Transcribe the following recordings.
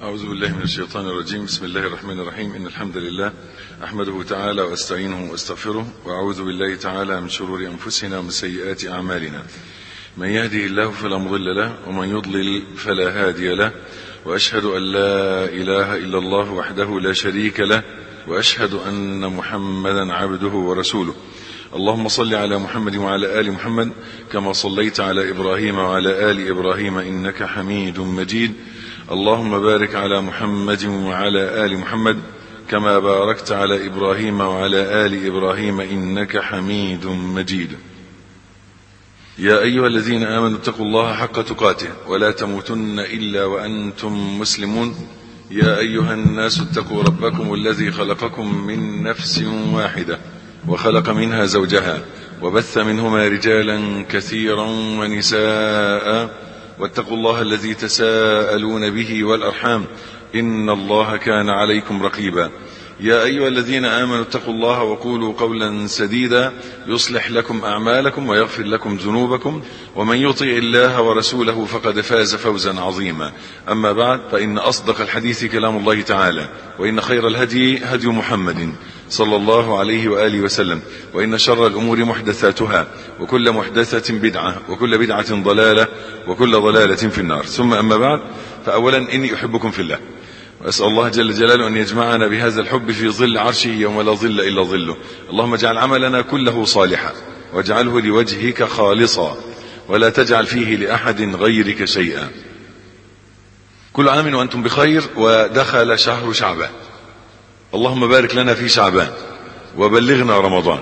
أعوذ بالله من الشيطان الرجيم بسم الله الرحمن الرحيم إن الحمد لله أحمده تعالى وأستعينه وأستغفره وأعوذ بالله تعالى من شرور أنفسنا ومن سيئات أعمالنا من يهده الله فلا مضل له ومن يضلل فلا هادي له وأشهد أن لا إله إلا الله وحده لا شريك له وأشهد أن محمدا عبده ورسوله اللهم صل على محمد وعلى آل محمد كما صليت على إبراهيم وعلى آل إبراهيم إنك حميد مجيد اللهم بارك على محمد وعلى آل محمد كما باركت على إبراهيم وعلى آل إبراهيم إنك حميد مجيد يا أيها الذين آمنوا اتقوا الله حق تقاته ولا تموتن إلا وأنتم مسلمون يا أيها الناس اتقوا ربكم الذي خلقكم من نفس واحدة وخلق منها زوجها وبث منهما رجالا كثيرا ونساء واتقوا الله الذي تساءلون به والأرحام إن الله كان عليكم رقيبا يا أيها الذين آمنوا اتقوا الله وقولوا قولا سديدا يصلح لكم أعمالكم ويغفر لكم ذنوبكم ومن يطع الله ورسوله فقد فاز فوزا عظيما أما بعد فإن أصدق الحديث كلام الله تعالى وإن خير الهدي هدي محمد صلى الله عليه وآله وسلم وإن شر الأمور محدثاتها وكل محدثة بدعة وكل بدعة ضلالة وكل ضلالة في النار ثم أما بعد فأولا إني أحبكم في الله وأسأل الله جل جلاله أن يجمعنا بهذا الحب في ظل عرشه يوم لا ظل إلا ظله اللهم اجعل عملنا كله صالحا واجعله لوجهك خالصا ولا تجعل فيه لأحد غيرك شيئا كل عام وأنتم بخير ودخل شهر شعبان اللهم بارك لنا في شعبان وبلغنا رمضان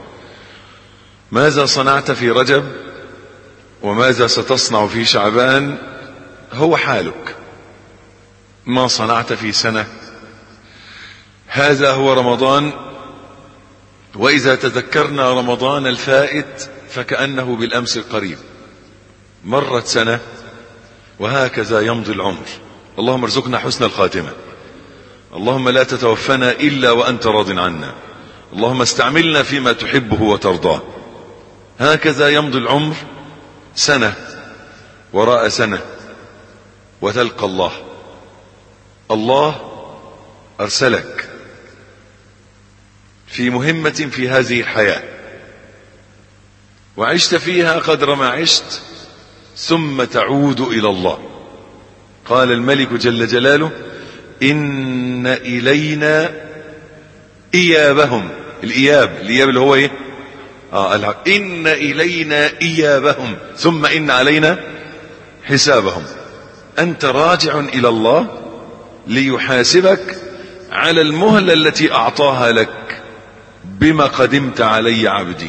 ماذا صنعت في رجب وماذا ستصنع في شعبان هو حالك ما صنعت في سنة هذا هو رمضان وإذا تذكرنا رمضان الفائت فكأنه بالأمس القريب مرت سنة وهكذا يمضي العمر اللهم ارزقنا حسن الخاتمة اللهم لا تتوفنا إلا وأنت راض عنا اللهم استعملنا فيما تحبه وترضاه هكذا يمضي العمر سنة وراء سنة وتلقى الله الله أرسلك في مهمة في هذه الحياة وعشت فيها قدر ما عشت ثم تعود إلى الله قال الملك جل جلاله إن إلينا إيابهم الإياب الإياب اللي هو إيه آه إن إلينا إيابهم ثم إن علينا حسابهم أنت راجع إلى الله ليحاسبك على المهلة التي أعطاها لك بما قدمت علي عبدي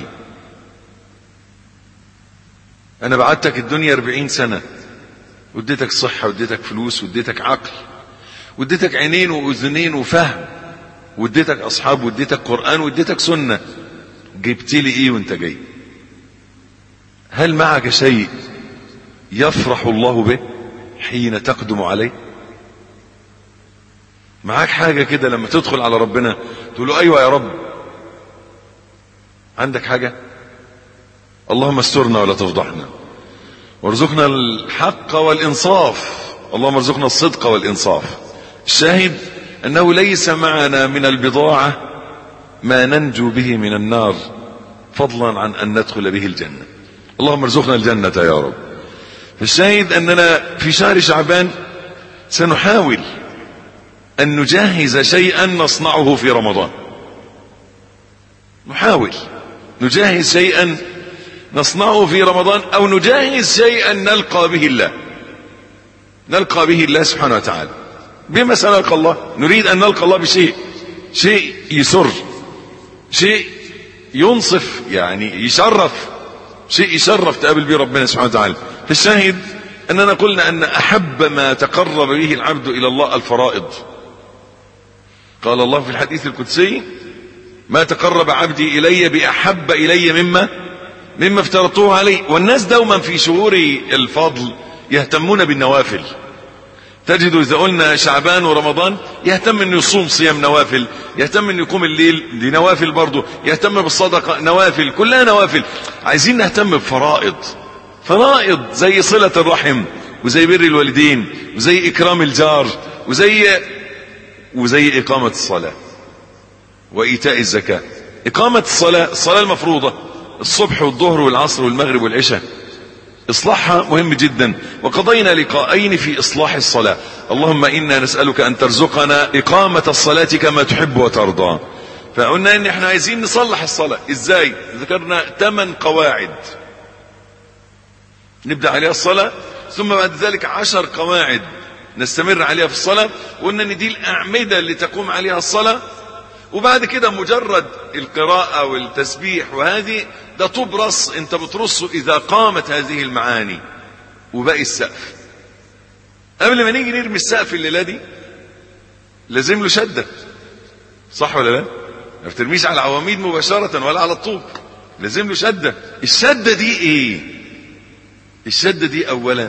أنا بعتك الدنيا أربعين سنة وديتك صحة وديتك فلوس وديتك عقل وديتك عينين وأذنين وفهم وديتك أصحاب وديتك قرآن وديتك سنة جبت لي إيه وانت جاي هل معك شيء يفرح الله به حين تقدم عليه معاك حاجة كده لما تدخل على ربنا تقول له أيوة يا رب عندك حاجة اللهم استرنا ولا تفضحنا وارزقنا الحق والإنصاف اللهم ارزقنا الصدق والإنصاف الشاهد أنه ليس معنا من البضاعة ما ننجو به من النار فضلا عن أن ندخل به الجنة اللهم ارزقنا الجنة يا رب فالشاهد أننا في شهر شعبان سنحاول أن نجهز شيئا نصنعه في رمضان نحاول نجهز شيئا نصنعه في رمضان أو نجهز شيئا نلقى به الله نلقى به الله سبحانه وتعالى بما سنلقى الله نريد أن نلقى الله بشيء شيء يسر شيء ينصف يعني يشرف شيء يشرف تقابل به ربنا سبحانه وتعالى فالشاهد أننا قلنا أن أحب ما تقرب به العبد إلى الله الفرائض قال الله في الحديث القدسي ما تقرب عبدي إلي بأحب إلي مما مما افترضته عليه والناس دوما في شهور الفضل يهتمون بالنوافل تجد إذا قلنا شعبان ورمضان يهتم أن يصوم صيام نوافل يهتم أن يقوم الليل دي نوافل برضه يهتم بالصدقة نوافل كلها نوافل عايزين نهتم بفرائض فرائض زي صلة الرحم وزي بر الوالدين وزي إكرام الجار وزي وزي إقامة الصلاة وإيتاء الزكاة إقامة الصلاة الصلاة المفروضة الصبح والظهر والعصر والمغرب والعشاء إصلاحها مهم جدا وقضينا لقاءين في إصلاح الصلاة اللهم إنا نسألك أن ترزقنا إقامة الصلاة كما تحب وترضى فقلنا إن إحنا عايزين نصلح الصلاة إزاي ذكرنا ثمان قواعد نبدأ عليها الصلاة ثم بعد ذلك عشر قواعد نستمر عليها في الصلاة وقلنا ان دي الأعمدة اللي تقوم عليها الصلاة وبعد كده مجرد القراءة والتسبيح وهذه ده طوب رص انت بترصه اذا قامت هذه المعاني وباقي السقف قبل ما نيجي نرمي السقف الليلة دي لازم له شدة صح ولا لا ما بترميش على العواميد مباشرة ولا على الطوب لازم له شدة الشدة دي ايه الشدة دي اولا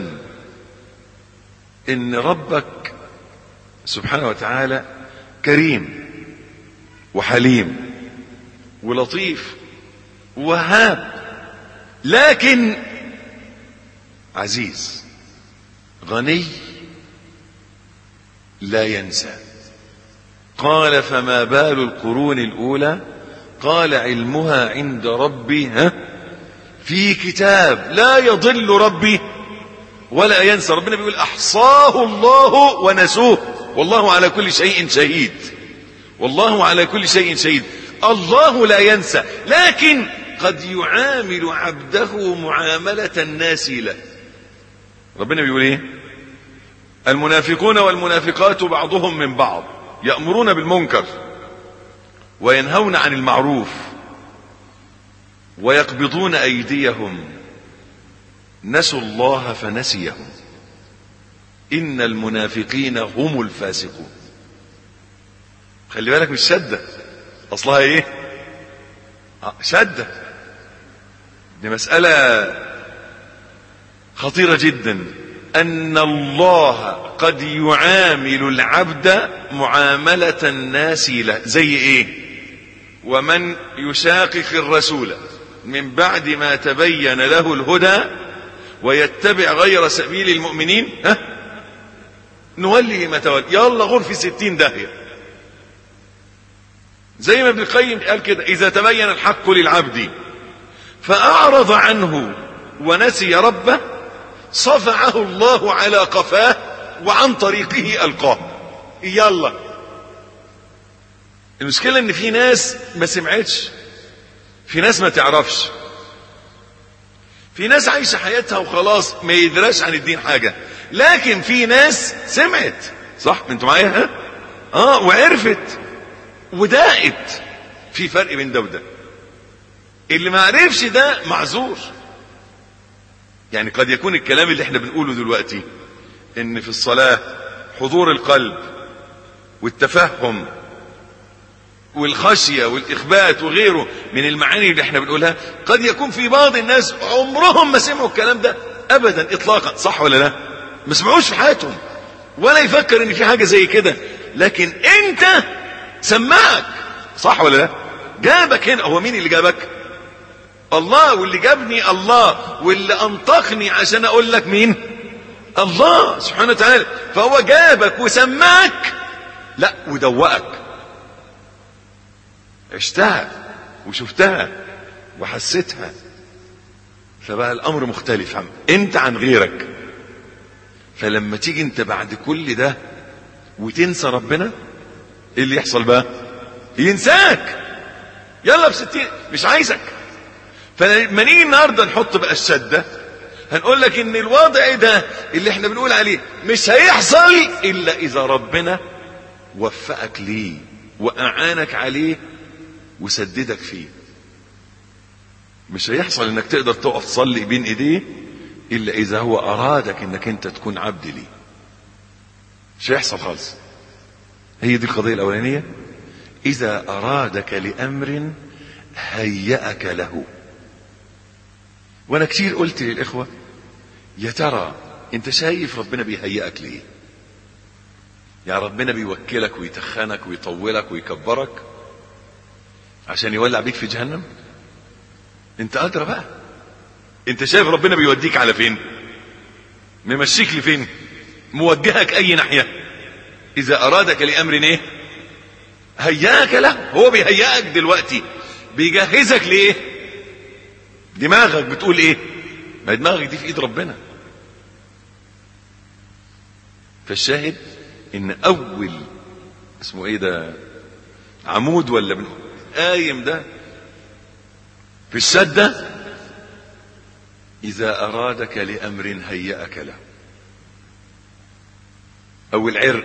ان ربك سبحانه وتعالى كريم وحليم ولطيف وهاب لكن عزيز غني لا ينسى قال فما بال القرون الاولى قال علمها عند ربي ها في كتاب لا يضل ربي ولا ينسى ربنا بيقول احصاه الله ونسوه والله على كل شيء شهيد والله على كل شيء شهيد الله لا ينسى لكن قد يعامل عبده معاملة الناس له ربنا بيقول ايه المنافقون والمنافقات بعضهم من بعض يأمرون بالمنكر وينهون عن المعروف ويقبضون أيديهم نسوا الله فنسيهم إن المنافقين هم الفاسقون خلي بالك مش شدة أصلها إيه شدة دي مسألة خطيرة جدا أن الله قد يعامل العبد معاملة الناس له زي إيه ومن يشاقق الرسول من بعد ما تبين له الهدى ويتبع غير سبيل المؤمنين ها نولي ما تولي يلا غرفة ستين داهية زي ما ابن القيم قال كده إذا تبين الحق للعبد فأعرض عنه ونسي ربه صفعه الله على قفاه وعن طريقه ألقاه يلا المشكلة ان في ناس ما سمعتش في ناس ما تعرفش في ناس عايشة حياتها وخلاص ما يدراش عن الدين حاجة لكن في ناس سمعت صح انتوا معايا ها اه وعرفت وداقت في فرق بين ده وده اللي ما عرفش ده معذور يعني قد يكون الكلام اللي احنا بنقوله دلوقتي ان في الصلاة حضور القلب والتفهم والخشية والإخبات وغيره من المعاني اللي احنا بنقولها قد يكون في بعض الناس عمرهم ما سمعوا الكلام ده أبدا إطلاقا صح ولا لا ما سمعوش في حياتهم ولا يفكر ان في حاجة زي كده لكن انت سمعك صح ولا لا جابك هنا هو مين اللي جابك الله واللي جابني الله واللي انطقني عشان اقول لك مين الله سبحانه وتعالى فهو جابك وسمعك لا ودوقك عشتها وشفتها وحسيتها فبقى الامر مختلف عن انت عن غيرك فلما تيجي انت بعد كل ده وتنسى ربنا ايه اللي يحصل بقى ينساك يلا بستين مش عايزك فلما نيجي النهارده نحط بقى الشده هنقول لك ان الوضع ده اللي احنا بنقول عليه مش هيحصل الا اذا ربنا وفقك ليه واعانك عليه وسددك فيه مش هيحصل انك تقدر تقف تصلي بين ايديه الا اذا هو ارادك انك انت تكون عبد ليه مش هيحصل خالص هي دي القضيه الاولانيه اذا ارادك لامر هيأك له وانا كتير قلت للاخوه يا ترى انت شايف ربنا بيهيئك ليه يا ربنا بيوكلك ويتخنك ويطولك ويكبرك عشان يولع بيك في جهنم انت ادرى بقى انت شايف ربنا بيوديك على فين ممشيك لفين موجهك اي ناحيه اذا ارادك لامر ايه هياك له هو بيهيئك دلوقتي بيجهزك لايه دماغك بتقول ايه ما دماغك دي في ايد ربنا فالشاهد ان اول اسمه ايه ده عمود ولا من قايم ده في الشدة إذا أرادك لأمر هيأك له أو العرق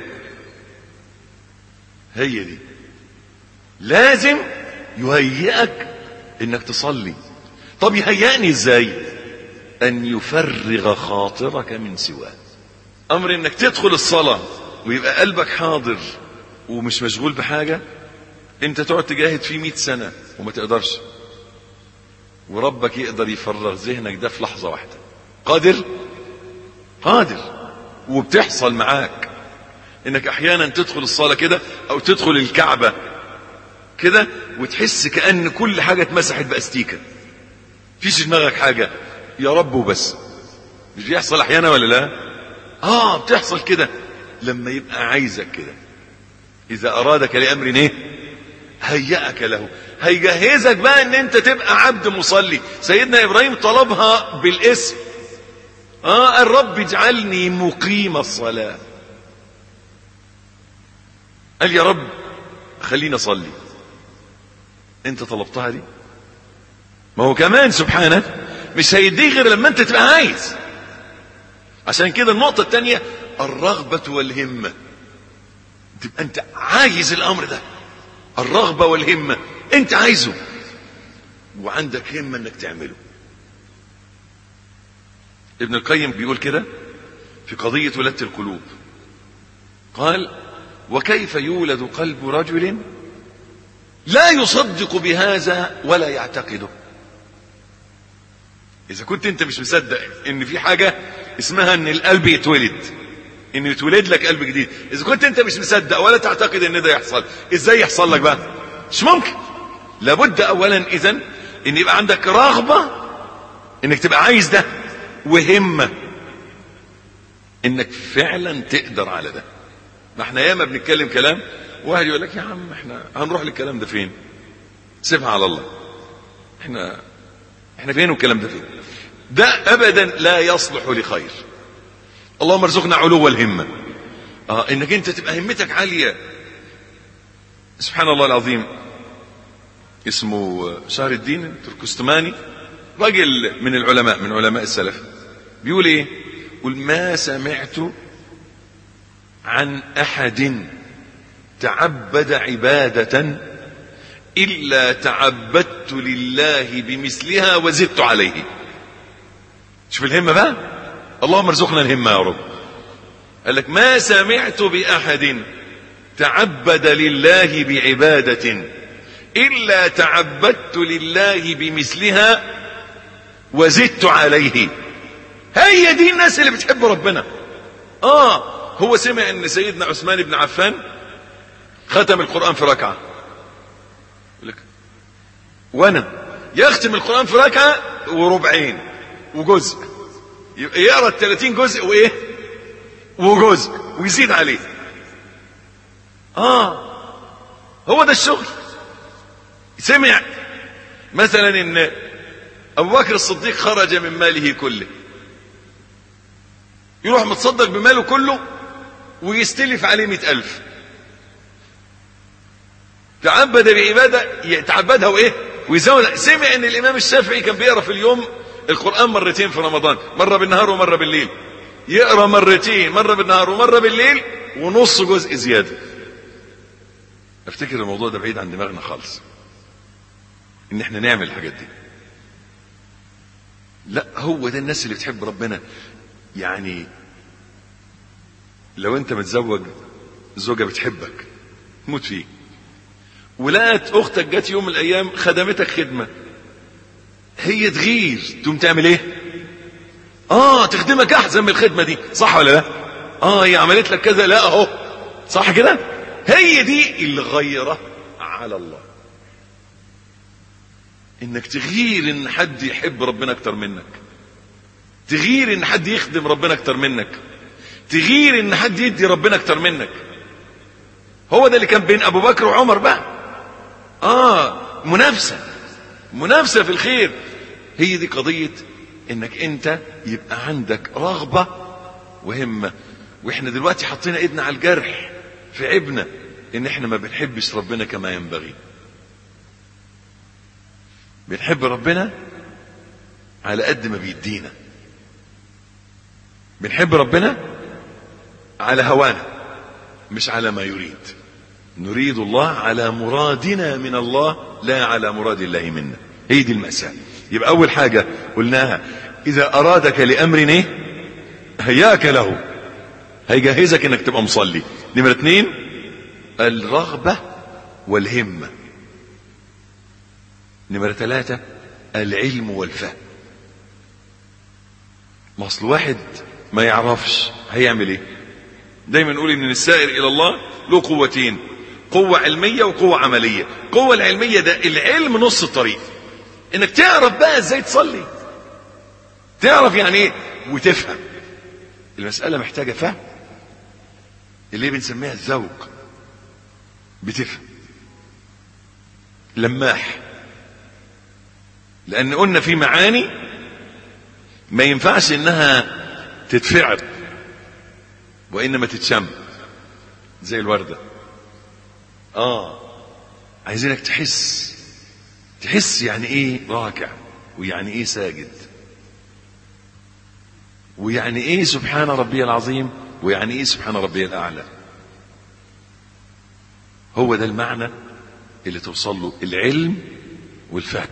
هي دي لازم يهيئك انك تصلي طب يهيئني ازاي ان يفرغ خاطرك من سواه امر انك تدخل الصلاة ويبقى قلبك حاضر ومش مشغول بحاجة انت تقعد تجاهد فيه مئة سنة وما تقدرش وربك يقدر يفرغ ذهنك ده في لحظة واحدة قادر قادر وبتحصل معاك انك احيانا تدخل الصلاة كده او تدخل الكعبة كده وتحس كأن كل حاجة اتمسحت باستيكة فيش دماغك حاجة يا رب وبس مش بيحصل احيانا ولا لا اه بتحصل كده لما يبقى عايزك كده اذا ارادك لامر ايه هيأك له هيجهزك بقى ان انت تبقى عبد مصلي سيدنا ابراهيم طلبها بالاسم اه الرب اجعلني مقيم الصلاة قال يا رب خليني اصلي انت طلبتها دي ما هو كمان سبحانه مش هيديه غير لما انت تبقى عايز عشان كده النقطة التانية الرغبة والهمة تبقى انت عايز الامر ده الرغبة والهمة انت عايزه وعندك همة انك تعمله ابن القيم بيقول كده في قضية ولادة القلوب قال وكيف يولد قلب رجل لا يصدق بهذا ولا يعتقده اذا كنت انت مش مصدق ان في حاجة اسمها ان القلب يتولد ان يتولد لك قلب جديد اذا كنت انت مش مصدق ولا تعتقد ان ده يحصل ازاي يحصل لك بقى مش ممكن لابد اولا اذا ان يبقى عندك رغبة انك تبقى عايز ده وهمة انك فعلا تقدر على ده ما احنا ياما بنتكلم كلام واحد يقول لك يا عم احنا هنروح للكلام ده فين سيبها على الله احنا احنا فين والكلام ده فين ده ابدا لا يصلح لخير اللهم ارزقنا علو الهمة اه انك انت تبقى همتك عالية سبحان الله العظيم اسمه شهر الدين التركستماني راجل من العلماء من علماء السلف بيقول ايه يقول ما سمعت عن احد تعبد عبادة الا تعبدت لله بمثلها وزدت عليه شوف الهمة بقى اللهم ارزقنا الهمة يا رب قال لك ما سمعت بأحد تعبد لله بعبادة إلا تعبدت لله بمثلها وزدت عليه هي دي الناس اللي بتحب ربنا آه هو سمع ان سيدنا عثمان بن عفان ختم القرآن في ركعة لك وانا يختم القرآن في ركعة وربعين وجزء يقرا ال 30 جزء وايه وجزء ويزيد عليه اه هو ده الشغل سمع مثلا ان ابو بكر الصديق خرج من ماله كله يروح متصدق بماله كله ويستلف عليه مئة ألف تعبد بعبادة يتعبدها وإيه ويزود سمع ان الإمام الشافعي كان بيقرأ في اليوم القرآن مرتين في رمضان مرة بالنهار ومرة بالليل يقرأ مرتين مرة بالنهار ومرة بالليل ونص جزء زيادة افتكر الموضوع ده بعيد عن دماغنا خالص ان احنا نعمل الحاجات دي لا هو ده الناس اللي بتحب ربنا يعني لو انت متزوج زوجة بتحبك موت فيك ولقت اختك جت يوم من الايام خدمتك خدمه هي تغير تقوم تعمل ايه اه تخدمك احسن من الخدمة دي صح ولا لا اه هي عملت لك كذا لا اهو صح كده هي دي الغيرة على الله انك تغير ان حد يحب ربنا اكتر منك تغير ان حد يخدم ربنا اكتر منك تغير ان حد يدي ربنا اكتر منك هو ده اللي كان بين ابو بكر وعمر بقى اه منافسة منافسة في الخير هي دي قضية انك انت يبقى عندك رغبة وهمة واحنا دلوقتي حطينا ايدنا على الجرح في عيبنا ان احنا ما بنحبش ربنا كما ينبغي بنحب ربنا على قد ما بيدينا بنحب ربنا على هوانا مش على ما يريد نريد الله على مرادنا من الله لا على مراد الله منا هي دي المأساة يبقى أول حاجة قلناها إذا أرادك لأمر إيه هياك له هيجهزك إنك تبقى مصلي نمرة اتنين الرغبة والهمة نمرة ثلاثة العلم والفهم ما اصل واحد ما يعرفش هيعمل ايه دايما نقول ان السائر الى الله له قوتين قوة علمية وقوة عملية قوة العلمية ده العلم نص الطريق انك تعرف بقى ازاي تصلي تعرف يعني ايه وتفهم المسألة محتاجة فهم اللي بنسميها الذوق بتفهم لماح لان قلنا في معاني ما ينفعش انها تتفعل وانما تتشم زي الوردة اه عايزينك تحس تحس يعني ايه راكع ويعني ايه ساجد ويعني ايه سبحان ربي العظيم ويعني ايه سبحان ربي الاعلى هو ده المعنى اللي توصل له العلم والفهم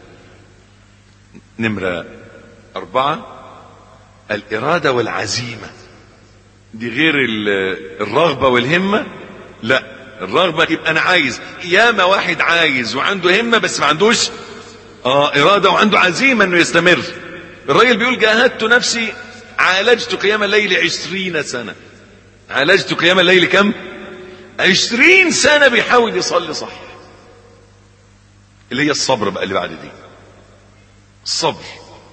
نمرة أربعة الإرادة والعزيمة دي غير الرغبة والهمة لا الرغبة يبقى أنا عايز ياما واحد عايز وعنده همة بس ما عندوش آه إرادة وعنده عزيمة أنه يستمر الراجل بيقول جاهدت نفسي عالجت قيام الليل عشرين سنة عالجت قيام الليل كم عشرين سنة بيحاول يصلي صح اللي هي الصبر بقى اللي بعد دي الصبر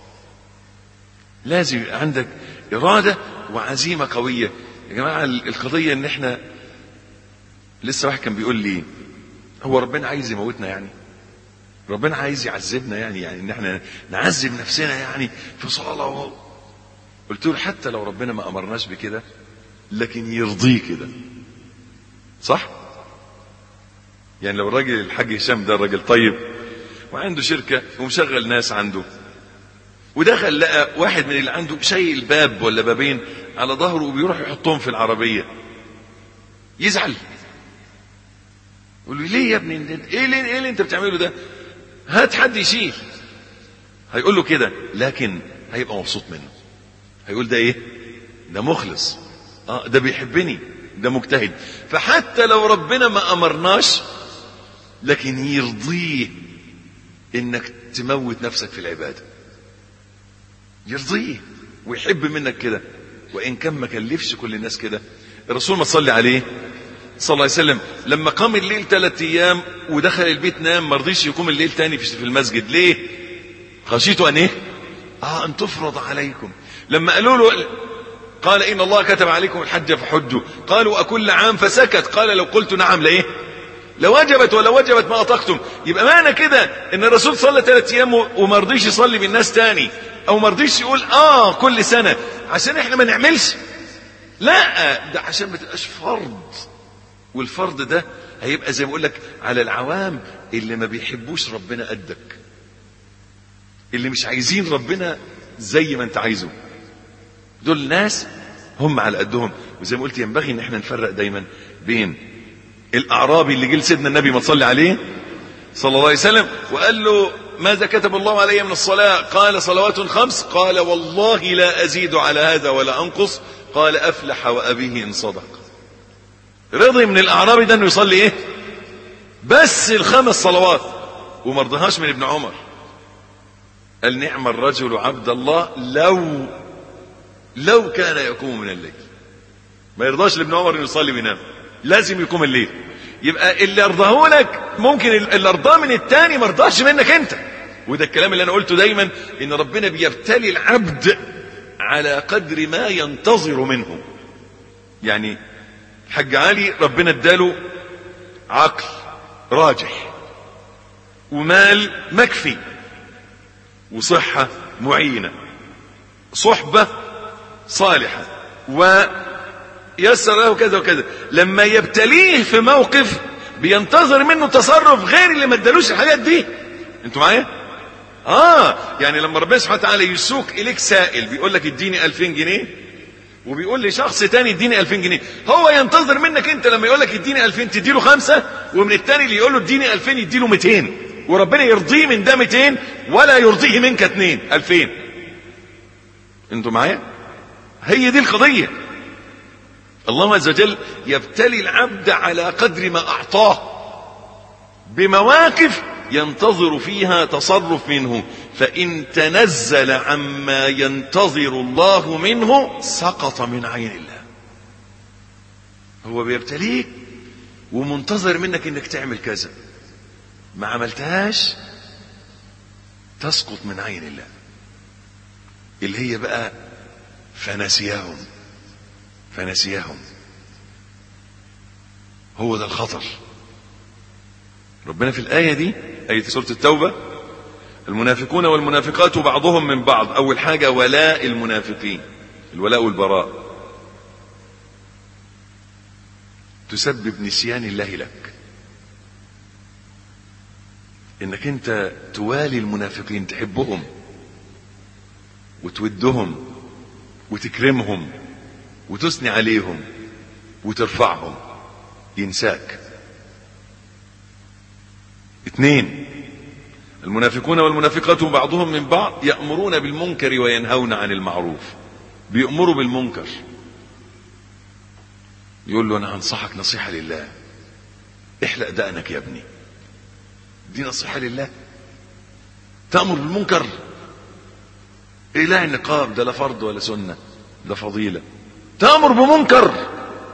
لازم يبقى عندك إرادة وعزيمة قوية يا جماعة القضية ان احنا لسه واحد كان بيقول لي هو ربنا عايز يموتنا يعني ربنا عايز يعذبنا يعني يعني ان احنا نعذب نفسنا يعني في صلاة و... قلت له حتى لو ربنا ما امرناش بكده لكن يرضيه كده صح يعني لو الراجل الحاج هشام ده الراجل طيب وعنده شركة ومشغل ناس عنده ودخل لقى واحد من اللي عنده شايل باب ولا بابين على ظهره وبيروح يحطهم في العربية يزعل يقول له ليه يا ابني ايه اللي, ايه اللي انت بتعمله ده هات حد يشيل هيقول له كده لكن هيبقى مبسوط منه هيقول ده ايه ده مخلص اه ده بيحبني ده مجتهد فحتى لو ربنا ما امرناش لكن يرضيه انك تموت نفسك في العباده يرضيه ويحب منك كده وان كان ما كلفش كل الناس كده الرسول ما تصلي عليه صلى الله عليه وسلم لما قام الليل ثلاث ايام ودخل البيت نام ما رضيش يقوم الليل تاني في المسجد ليه خشيت ان ايه اه ان تفرض عليكم لما قالوا له قال ان الله كتب عليكم الحج فحجوا قالوا اكل عام فسكت قال لو قلت نعم لايه لوجبت ولا وجبت ما اطقتم يبقى معنى كده ان الرسول صلى ثلاث ايام وما رضيش يصلي بالناس تاني او ما رضيش يقول اه كل سنه عشان احنا ما نعملش لا ده عشان ما تبقاش فرض والفرض ده هيبقى زي ما بقول لك على العوام اللي ما بيحبوش ربنا قدك اللي مش عايزين ربنا زي ما انت عايزه دول ناس هم على قدهم وزي ما قلت ينبغي ان احنا نفرق دايما بين الاعرابي اللي جه سيدنا النبي ما تصلي عليه صلى الله عليه وسلم وقال له ماذا كتب الله علي من الصلاة قال صلوات خمس قال والله لا أزيد على هذا ولا أنقص قال أفلح وأبيه إن صدق رضي من الأعرابي ده أنه يصلي إيه بس الخمس صلوات وما رضيهاش من ابن عمر قال نعم الرجل عبد الله لو لو كان يقوم من الليل ما يرضاش لابن عمر انه يصلي وينام لازم يقوم الليل يبقى اللي ارضاه لك ممكن اللي ارضاه من التاني ما رضاش منك انت وده الكلام اللي انا قلته دايما ان ربنا بيبتلي العبد على قدر ما ينتظر منه يعني حج علي ربنا اداله عقل راجح ومال مكفي وصحة معينة صحبة صالحة ويسر له كذا وكذا لما يبتليه في موقف بينتظر منه تصرف غير اللي ما ادالوش الحاجات دي انتوا معايا اه يعني لما ربنا سبحانه وتعالى يسوق اليك سائل بيقول لك اديني 2000 جنيه وبيقول لشخص تاني اديني 2000 جنيه هو ينتظر منك انت لما يقول لك اديني 2000 تديله خمسة ومن التاني اللي يقول له اديني 2000 يديله 200 وربنا يرضيه من ده 200 ولا يرضيه منك 2 2000 انتوا معايا هي دي القضية الله عز وجل يبتلي العبد على قدر ما اعطاه بمواقف ينتظر فيها تصرف منه فإن تنزل عما ينتظر الله منه سقط من عين الله هو بيبتليك ومنتظر منك انك تعمل كذا ما عملتهاش تسقط من عين الله اللي هي بقى فنسيهم فنسيهم هو ده الخطر ربنا في الآية دي آية سورة التوبة المنافقون والمنافقات بعضهم من بعض أول حاجة ولاء المنافقين الولاء والبراء تسبب نسيان الله لك انك انت توالي المنافقين تحبهم وتودهم وتكرمهم وتثني عليهم وترفعهم ينساك اثنين المنافقون والمنافقات بعضهم من بعض يأمرون بالمنكر وينهون عن المعروف بيأمروا بالمنكر يقول له انا هنصحك نصيحة لله احلق دقنك يا ابني دي نصيحة لله تأمر بالمنكر ايه لا النقاب ده لا فرض ولا سنة ده فضيلة تأمر بمنكر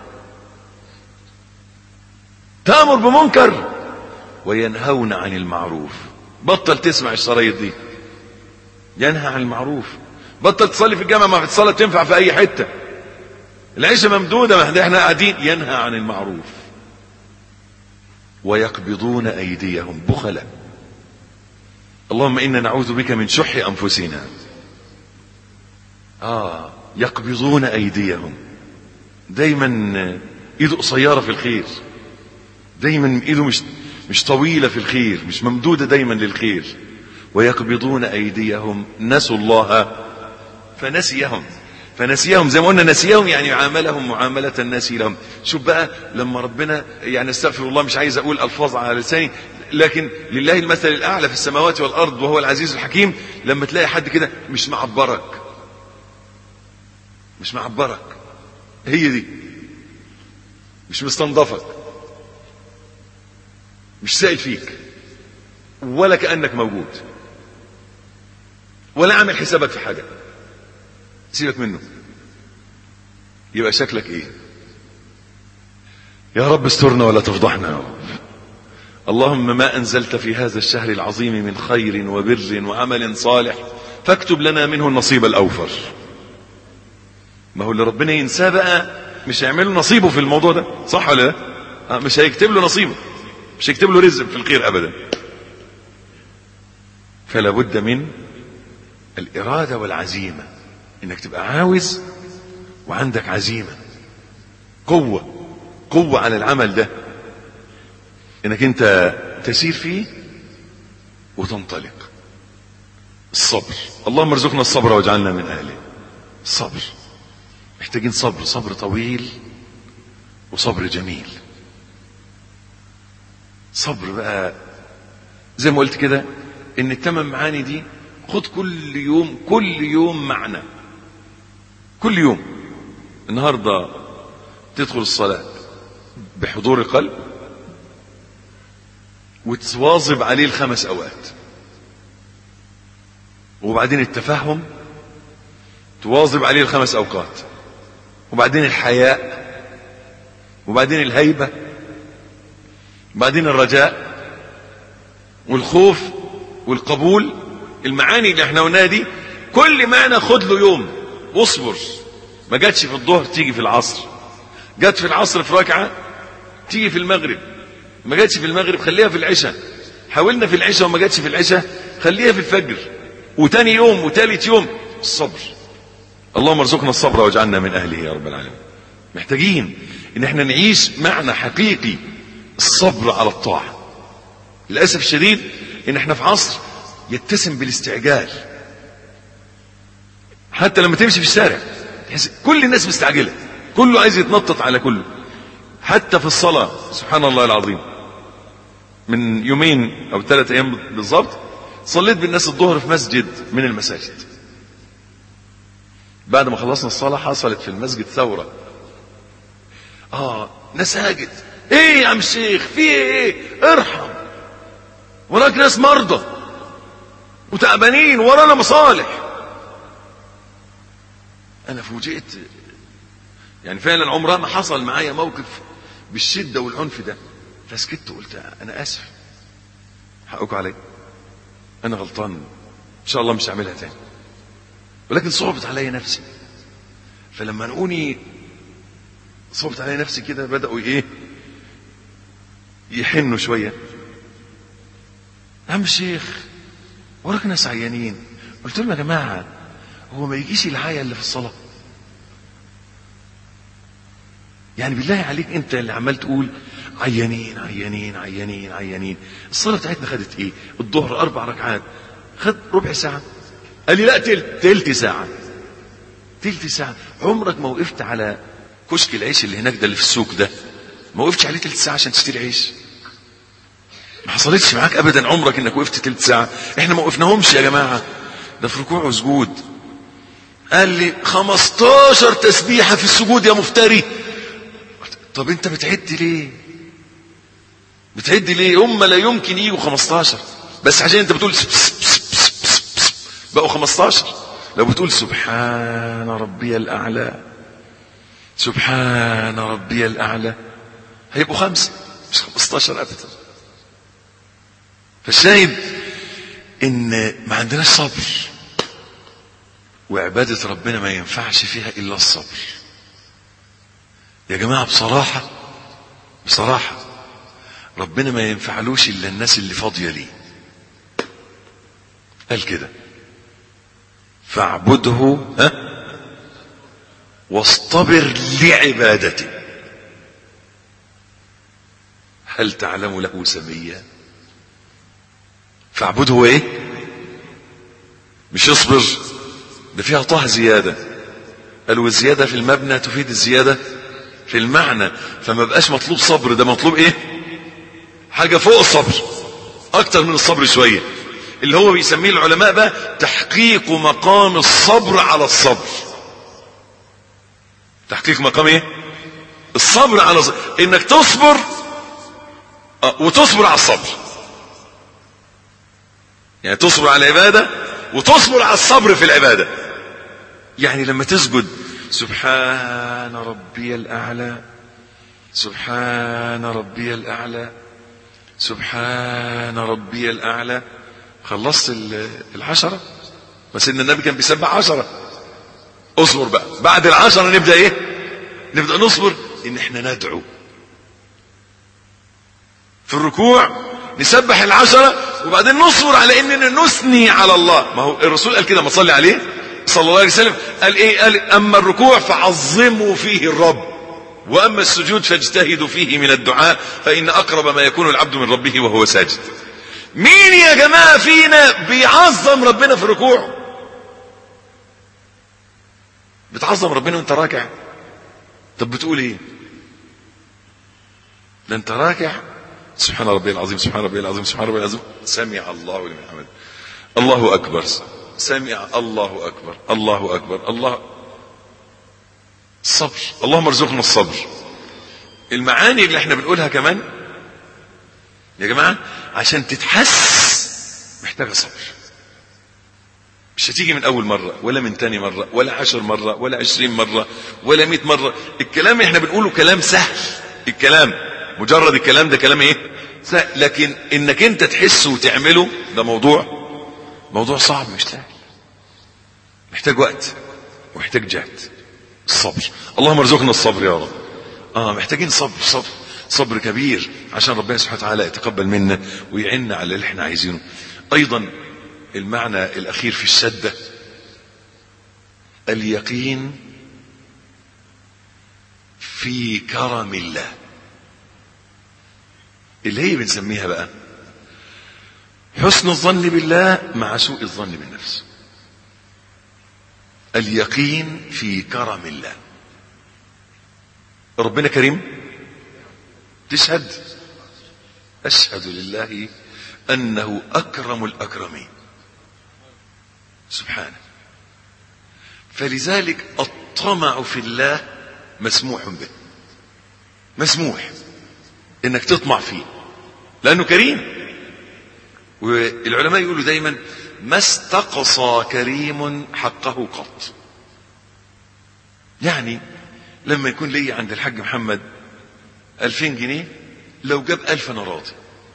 تأمر بمنكر وينهون عن المعروف بطل تسمع الشرايط دي ينهى عن المعروف بطل تصلي في الجامعة ما في الصلاة تنفع في اي حتة العيشة ممدودة ما احنا قاعدين ينهى عن المعروف ويقبضون ايديهم بخلا اللهم انا نعوذ بك من شح انفسنا اه يقبضون ايديهم دايما ايده قصيره في الخير دايما ايده مش مش طويله في الخير مش ممدوده دايما للخير ويقبضون ايديهم نسوا الله فنسيهم فنسيهم زي ما قلنا نسيهم يعني عاملهم معاملة الناس لهم شوف بقى لما ربنا يعني استغفر الله مش عايز اقول الفاظ على لساني لكن لله المثل الاعلى في السماوات والارض وهو العزيز الحكيم لما تلاقي حد كده مش معبرك مش معبرك هي دي مش مستنضفك مش سائل فيك ولا كأنك موجود ولا عامل حسابك في حاجة سيبك منه يبقى شكلك ايه يا رب استرنا ولا تفضحنا يا رب اللهم ما انزلت في هذا الشهر العظيم من خير وبر وعمل صالح فاكتب لنا منه النصيب الاوفر ما هو اللي ربنا ينساه بقى مش هيعمل له نصيبه في الموضوع ده صح ولا لا آه مش هيكتب له نصيبه مش هيكتب له رزق في الخير ابدا فلا بد من الاراده والعزيمه انك تبقى عاوز وعندك عزيمه قوه قوه على العمل ده انك انت تسير فيه وتنطلق الصبر اللهم ارزقنا الصبر واجعلنا من اهله الصبر محتاجين صبر صبر طويل وصبر جميل صبر بقى زي ما قلت كده ان الثمان معاني دي خد كل يوم كل يوم معنى كل يوم النهارده تدخل الصلاه بحضور القلب وتواظب عليه الخمس اوقات وبعدين التفهم تواظب عليه الخمس اوقات وبعدين الحياء وبعدين الهيبه وبعدين الرجاء والخوف والقبول المعاني اللي احنا قلناها دي كل معنى خد له يوم واصبر ما جاتش في الظهر تيجي في العصر جت في العصر في ركعه تيجي في المغرب ما جاتش في المغرب خليها في العشاء حاولنا في العشاء وما جاتش في العشاء خليها في الفجر وتاني يوم وتالت يوم الصبر اللهم ارزقنا الصبر واجعلنا من اهله يا رب العالمين محتاجين ان احنا نعيش معنى حقيقي الصبر على الطاعه للاسف الشديد ان احنا في عصر يتسم بالاستعجال حتى لما تمشي في الشارع تحس كل الناس مستعجله كله عايز يتنطط على كله حتى في الصلاه سبحان الله العظيم من يومين او ثلاث ايام بالظبط صليت بالناس الظهر في مسجد من المساجد بعد ما خلصنا الصلاه حصلت في المسجد ثوره اه مساجد ايه يا عم الشيخ في ايه ارحم وراك ناس مرضى وتعبانين ورانا مصالح انا فوجئت يعني فعلا عمرها ما حصل معايا موقف بالشده والعنف ده فسكت وقلت انا اسف حقكم علي انا غلطان ان شاء الله مش هعملها تاني ولكن صعبت عليا نفسي فلما نقوني صعبت عليا نفسي كده بداوا ايه يحنوا شويه عم الشيخ وراك ناس عيانين قلت لهم يا جماعه هو ما يجيش العايه اللي في الصلاه يعني بالله عليك انت اللي عمال تقول عيانين عيانين عيانين عيانين الصلاه بتاعتنا خدت ايه الظهر اربع ركعات خد ربع ساعه قال لي لا تلت تلت ساعه تلت ساعه عمرك ما وقفت على كشك العيش اللي هناك ده اللي في السوق ده ما وقفتش عليه تلت ساعه عشان تشتري عيش ما حصلتش معاك ابدا عمرك انك وقفت تلت ساعه احنا ما وقفناهمش يا جماعه ده في ركوع وسجود قال لي 15 تسبيحه في السجود يا مفتري طب انت بتعد ليه بتعد ليه هم لا يمكن يجوا 15 بس عشان انت بتقول سب سب سب سب سب سب بقوا 15 لو بتقول سبحان ربي الاعلى سبحان ربي الاعلى هيبقوا خمسه مش 15 ابدا فالشاهد ان ما عندناش صبر وعباده ربنا ما ينفعش فيها الا الصبر يا جماعه بصراحه بصراحه ربنا ما ينفعلوش الا الناس اللي فاضيه ليه قال كده فاعبده ها واصطبر لعبادته هل تعلم له سميا فاعبده ايه مش اصبر ده فيها طه زياده قالوا الزياده في المبنى تفيد الزياده في المعنى فما بقاش مطلوب صبر ده مطلوب ايه حاجه فوق الصبر اكتر من الصبر شويه اللي هو بيسميه العلماء بقى تحقيق مقام الصبر على الصبر تحقيق مقام ايه الصبر على الصبر. انك تصبر آه، وتصبر على الصبر يعني تصبر على العباده وتصبر على الصبر في العباده يعني لما تسجد سبحان ربي الاعلى سبحان ربي الاعلى سبحان ربي الاعلى خلصت ال- العشرة بس ان النبي كان بيسبح عشرة اصبر بقى بعد العشرة نبدأ ايه نبدأ نصبر ان احنا ندعو في الركوع نسبح العشرة وبعدين نصبر على اننا نثني على الله ما هو الرسول قال كده ما صلي عليه صلى الله عليه وسلم قال ايه قال اما الركوع فعظموا فيه الرب واما السجود فاجتهدوا فيه من الدعاء فان اقرب ما يكون العبد من ربه وهو ساجد مين يا جماعة فينا بيعظم ربنا في ركوعه بتعظم ربنا وانت راكع طب بتقول ايه ده انت راكع سبحان ربي العظيم سبحان ربي العظيم سبحان ربي العظيم سمع الله لمن حمده الله اكبر سمع الله اكبر الله اكبر الله الصبر اللهم ارزقنا الصبر المعاني اللي احنا بنقولها كمان يا جماعة عشان تتحس محتاجة صبر مش هتيجي من أول مرة ولا من تاني مرة ولا عشر مرة ولا عشرين مرة ولا مئة مرة الكلام احنا بنقوله كلام سهل الكلام مجرد الكلام ده كلام ايه سهل لكن انك انت تحسه وتعمله ده موضوع موضوع صعب مش سهل محتاج وقت ومحتاج جهد الصبر اللهم ارزقنا الصبر يا رب اه محتاجين صبر صبر صبر كبير عشان ربنا سبحانه وتعالى يتقبل منا ويعنا على اللي احنا عايزينه ايضا المعنى الاخير في الشدة اليقين في كرم الله اللي هي بنسميها بقى حسن الظن بالله مع سوء الظن بالنفس اليقين في كرم الله ربنا كريم تشهد اشهد لله انه اكرم الاكرمين سبحانه فلذلك الطمع في الله مسموح به مسموح انك تطمع فيه لانه كريم والعلماء يقولوا دايما ما استقصى كريم حقه قط يعني لما يكون لي عند الحاج محمد ألفين جنيه لو جاب ألف أنا راضي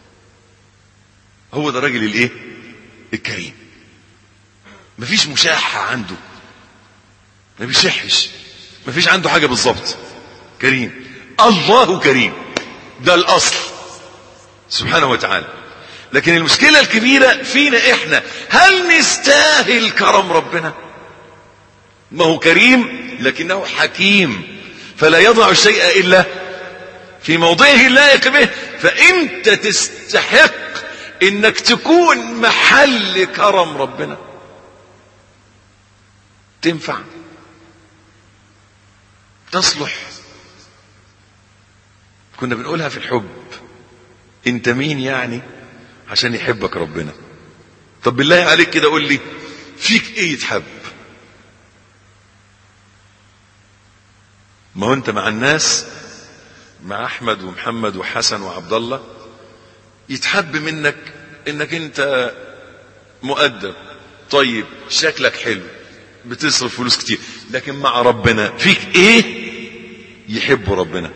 هو ده راجل الايه الكريم مفيش مشاحة عنده ما بيشحش مفيش عنده حاجة بالظبط كريم الله كريم ده الأصل سبحانه وتعالى لكن المشكلة الكبيرة فينا احنا هل نستاهل كرم ربنا ما هو كريم لكنه حكيم فلا يضع الشيء إلا في موضعه اللائق به فانت تستحق انك تكون محل كرم ربنا تنفع تصلح كنا بنقولها في الحب انت مين يعني عشان يحبك ربنا طب بالله عليك كده قول لي فيك ايه يتحب ما هو انت مع الناس مع احمد ومحمد وحسن وعبد الله يتحب منك انك انت مؤدب طيب شكلك حلو بتصرف فلوس كتير لكن مع ربنا فيك ايه يحب ربنا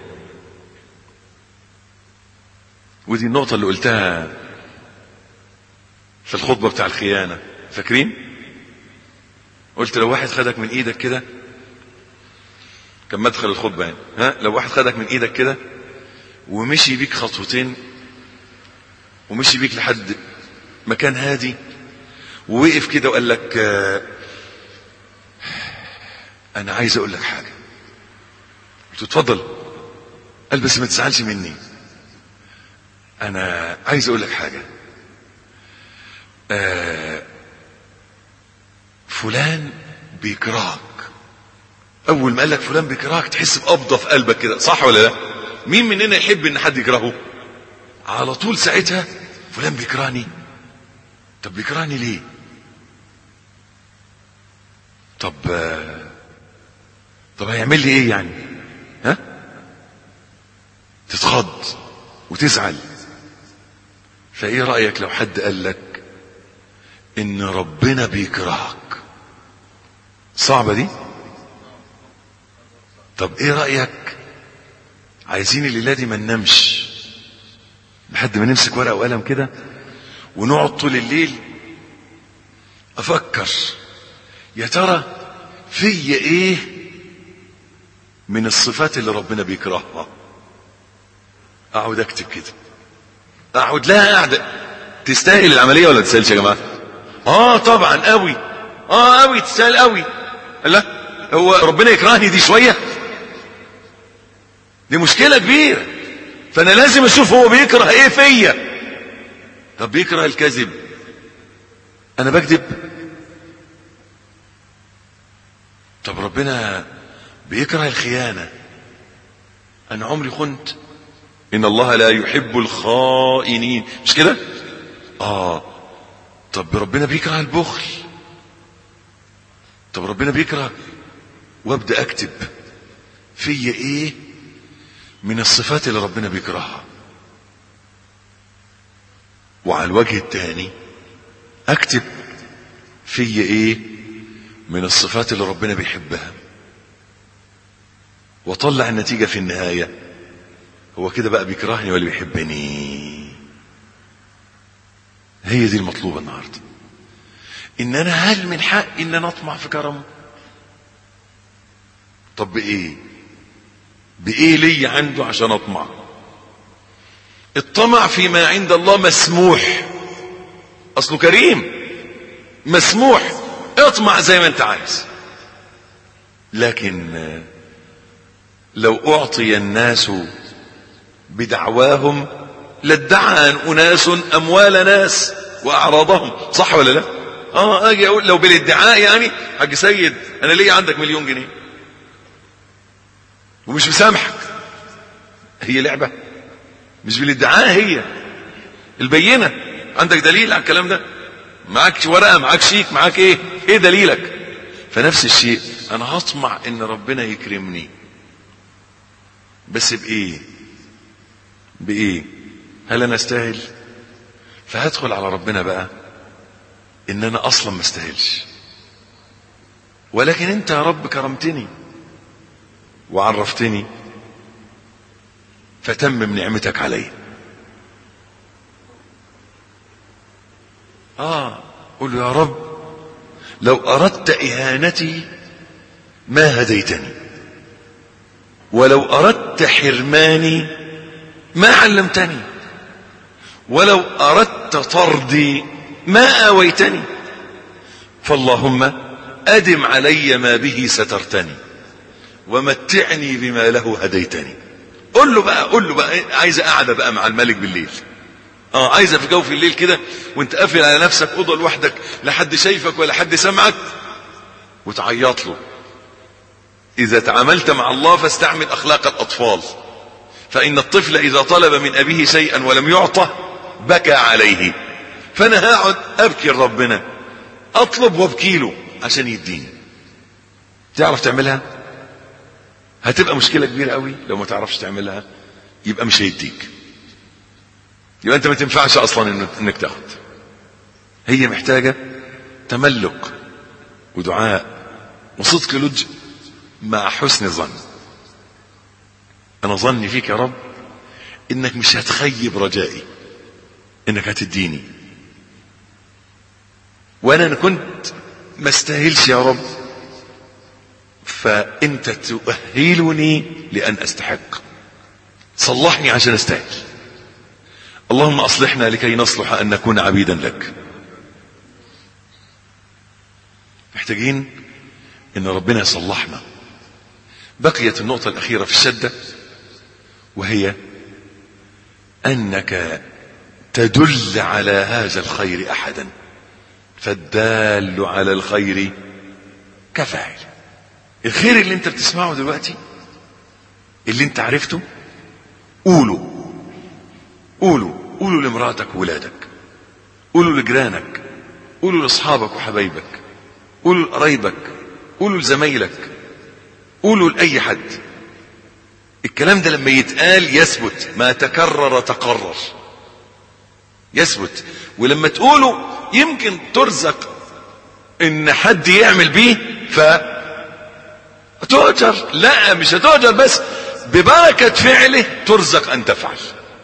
ودي النقطة اللي قلتها في الخطبة بتاع الخيانة فاكرين قلت لو واحد خدك من ايدك كده كان مدخل الخطبة يعني ها لو واحد خدك من ايدك كده ومشي بيك خطوتين ومشي بيك لحد مكان هادي ووقف كده وقال لك آه انا عايز اقول لك حاجة قلت له اتفضل قال بس ما تزعلش مني انا عايز اقول لك حاجة آه فلان بيكرهك اول ما قال لك فلان بيكرهك تحس بقبضه في قلبك كده صح ولا لا مين مننا يحب ان حد يكرهه على طول ساعتها فلان بيكرهني طب بيكرهني ليه طب طب هيعمل لي ايه يعني ها تتخض وتزعل فايه رايك لو حد قال لك ان ربنا بيكرهك صعبه دي طب ايه رأيك عايزين الليلة دي ما ننامش لحد ما نمسك ورقة وقلم كده ونقعد طول الليل افكر يا ترى في ايه من الصفات اللي ربنا بيكرهها اقعد اكتب كده اقعد لها قاعدة تستاهل العملية ولا تستاهلش يا جماعة اه طبعا قوي اه قوي تستاهل قوي لا هو ربنا يكرهني دي شوية دي مشكلة كبيرة فانا لازم اشوف هو بيكره ايه فيا طب بيكره الكذب انا بكذب طب ربنا بيكره الخيانة انا عمري خنت ان الله لا يحب الخائنين مش كده اه طب ربنا بيكره البخل طب ربنا بيكره وابدا اكتب فيا ايه من الصفات اللي ربنا بيكرهها وعلى الوجه الثاني اكتب فيا ايه من الصفات اللي ربنا بيحبها واطلع النتيجة في النهاية هو كده بقى بيكرهني ولا بيحبني هي دي المطلوبة النهاردة ان انا هل من حق ان انا اطمع في كرمه طب بايه بايه لي عنده عشان اطمع الطمع فيما عند الله مسموح اصله كريم مسموح اطمع زي ما انت عايز لكن لو اعطي الناس بدعواهم لادعى اناس اموال ناس واعراضهم صح ولا لا اه اجي اقول لو بالادعاء يعني حاج سيد انا ليا عندك مليون جنيه ومش مسامحك هي لعبه مش بالادعاء هي البينه عندك دليل على الكلام ده معاك ورقه معاك شيك معاك ايه ايه دليلك فنفس الشيء انا هطمع ان ربنا يكرمني بس بايه بايه هل انا استاهل فهدخل على ربنا بقى ان انا اصلا ما استاهلش ولكن انت يا رب كرمتني وعرفتني فتمم نعمتك علي اه قل يا رب لو اردت اهانتي ما هديتني ولو اردت حرماني ما علمتني ولو اردت طردي ما اويتني فاللهم ادم علي ما به سترتني ومتعني بما له هديتني قل له بقى قل له بقى عايز قاعده بقى مع الملك بالليل اه عايزه في جو في الليل كده وانت قافل على نفسك اوضه لوحدك لا حد شايفك ولا حد سمعك وتعيط له اذا تعاملت مع الله فاستعمل اخلاق الاطفال فان الطفل اذا طلب من ابيه شيئا ولم يعطه بكى عليه فانا هقعد ابكي لربنا اطلب وابكي له عشان يديني تعرف تعملها هتبقى مشكله كبيره قوي لو ما تعرفش تعملها يبقى مش هيديك يبقى انت ما تنفعش اصلا انك تاخد هي محتاجه تملك ودعاء وصدق لج مع حسن ظن انا ظني فيك يا رب انك مش هتخيب رجائي انك هتديني وانا أنا كنت ما استاهلش يا رب فانت تؤهلني لان استحق صلحني عشان استاهل اللهم اصلحنا لكي نصلح ان نكون عبيدا لك محتاجين ان ربنا يصلحنا بقيت النقطة الاخيرة في الشدة وهي انك تدل على هذا الخير احدا فالدال على الخير كفاعل الخير اللي انت بتسمعه دلوقتي اللي انت عرفته قوله قولوا قولوا لمراتك وولادك قولوا لجيرانك قولوا لاصحابك وحبايبك قولوا لقرايبك قولوا لزمايلك قولوا لاي حد الكلام ده لما يتقال يثبت ما تكرر تقرر يثبت ولما تقوله يمكن ترزق ان حد يعمل بيه ف تؤجر لا مش هتؤجر بس ببركة فعله ترزق ان تفعل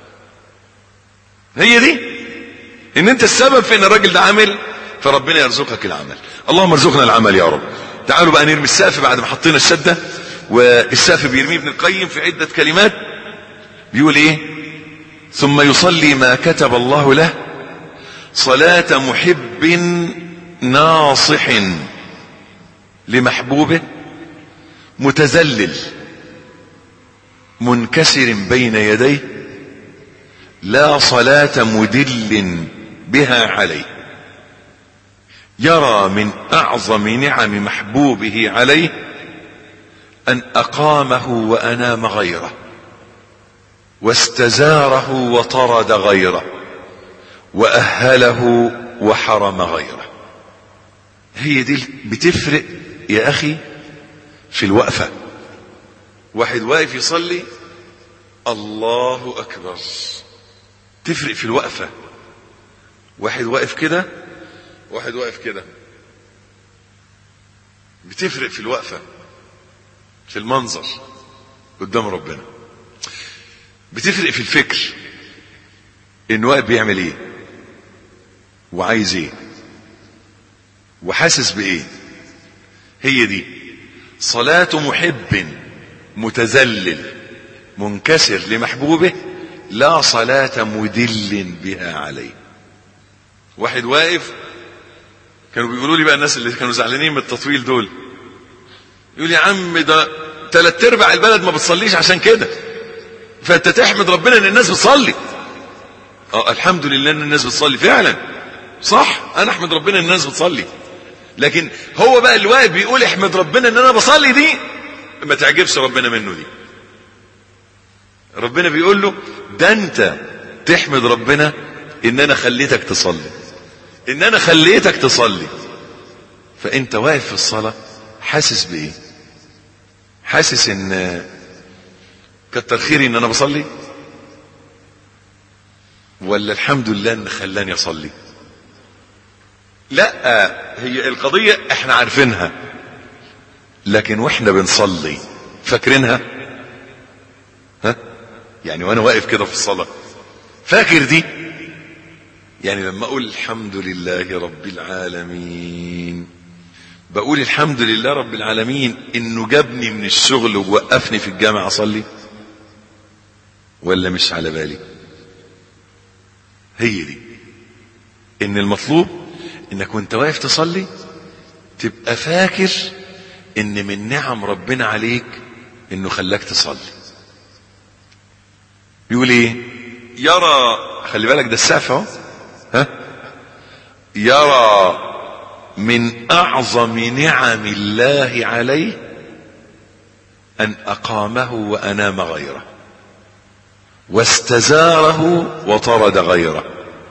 هي دي ان انت السبب في ان الراجل ده عامل فربنا يرزقك العمل اللهم ارزقنا العمل يا رب تعالوا بقى نرمي السقف بعد ما حطينا الشدة والسقف بيرميه ابن القيم في عدة كلمات بيقول ايه ثم يصلي ما كتب الله له صلاة محب ناصح لمحبوبه متذلل منكسر بين يديه لا صلاة مدل بها عليه يرى من اعظم نعم محبوبه عليه ان اقامه وانام غيره واستزاره وطرد غيره واهله وحرم غيره هي دي بتفرق يا اخي في الوقفه واحد واقف يصلي الله اكبر تفرق في الوقفه واحد واقف كده واحد واقف كده بتفرق في الوقفه في المنظر قدام ربنا بتفرق في الفكر ان واقف بيعمل ايه وعايز ايه وحاسس بايه هي دي صلاة محب متذلل منكسر لمحبوبه لا صلاة مدل بها عليه واحد واقف كانوا بيقولوا لي بقى الناس اللي كانوا زعلانين من التطويل دول يقول يا عم ده تلات ارباع البلد ما بتصليش عشان كده فانت تحمد ربنا ان الناس بتصلي اه الحمد لله ان الناس بتصلي فعلا صح انا احمد ربنا ان الناس بتصلي لكن هو بقى اللي واقف بيقول احمد ربنا ان انا بصلي دي ما تعجبش ربنا منه دي ربنا بيقول له ده انت تحمد ربنا ان انا خليتك تصلي ان انا خليتك تصلي فانت واقف في الصلاة حاسس بايه حاسس ان كتر خيري ان انا بصلي ولا الحمد لله ان خلاني اصلي لا هي القضية احنا عارفينها لكن واحنا بنصلي فاكرينها ها يعني وانا واقف كده في الصلاة فاكر دي يعني لما اقول الحمد لله رب العالمين بقول الحمد لله رب العالمين انه جابني من الشغل ووقفني في الجامع اصلي ولا مش على بالي هي دي ان المطلوب انك وانت واقف تصلي تبقى فاكر ان من نعم ربنا عليك انه خلاك تصلي يقول ايه يرى خلي بالك ده السقف اهو ها يرى من اعظم نعم الله عليه ان اقامه وانام غيره واستزاره وطرد غيره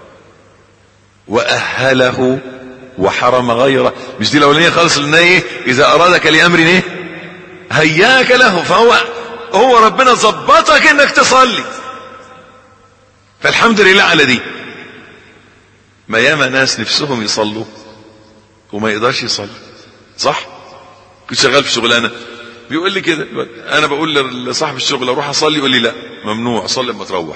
واهله وحرم غيره مش دي الاولانيه خالص ان ايه اذا ارادك لامر ايه هياك له فهو هو ربنا ظبطك انك تصلي فالحمد لله على دي ما ياما ناس نفسهم يصلوا وما يقدرش يصلي صح كنت شغال في شغلانه بيقول لي كده انا بقول لصاحب الشغل اروح اصلي يقول لي لا ممنوع صلي لما تروح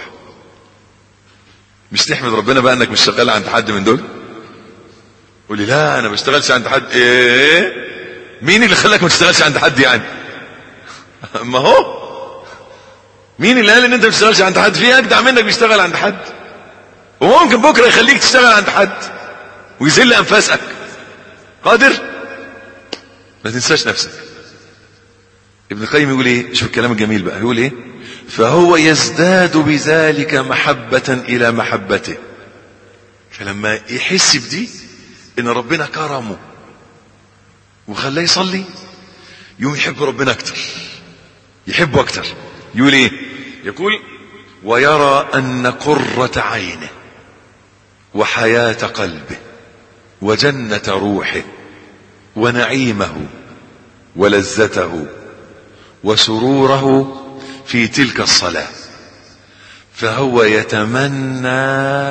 مش تحمد ربنا بقى انك مش شغال عند حد من دول يقول لي لا انا ما بشتغلش عند حد ايه مين اللي خلاك ما تشتغلش عند حد يعني ما هو مين اللي قال ان انت ما بتشتغلش عند حد في اجدع منك بيشتغل عند حد وممكن بكره يخليك تشتغل عند حد ويذل انفاسك قادر ما تنساش نفسك ابن القيم يقول ايه شوف الكلام الجميل بقى يقول ايه فهو يزداد بذلك محبة الى محبته فلما يحس بدي ان ربنا كرمه وخلاه يصلي يوم يحب ربنا اكتر يحبه اكتر يقول ايه يقول ويرى ان قرة عينه وحياة قلبه وجنة روحه ونعيمه ولذته وسروره في تلك الصلاة فهو يتمنى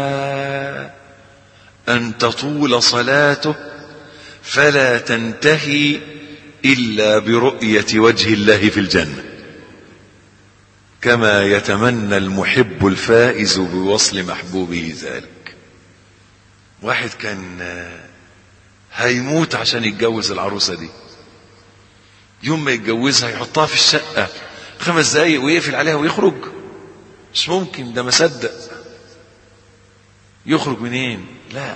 أن تطول صلاته فلا تنتهي إلا برؤية وجه الله في الجنة كما يتمنى المحب الفائز بوصل محبوبه ذلك واحد كان هيموت عشان يتجوز العروسة دي يوم ما يتجوزها يحطها في الشقة خمس دقايق ويقفل عليها ويخرج مش ممكن ده ما صدق يخرج منين لا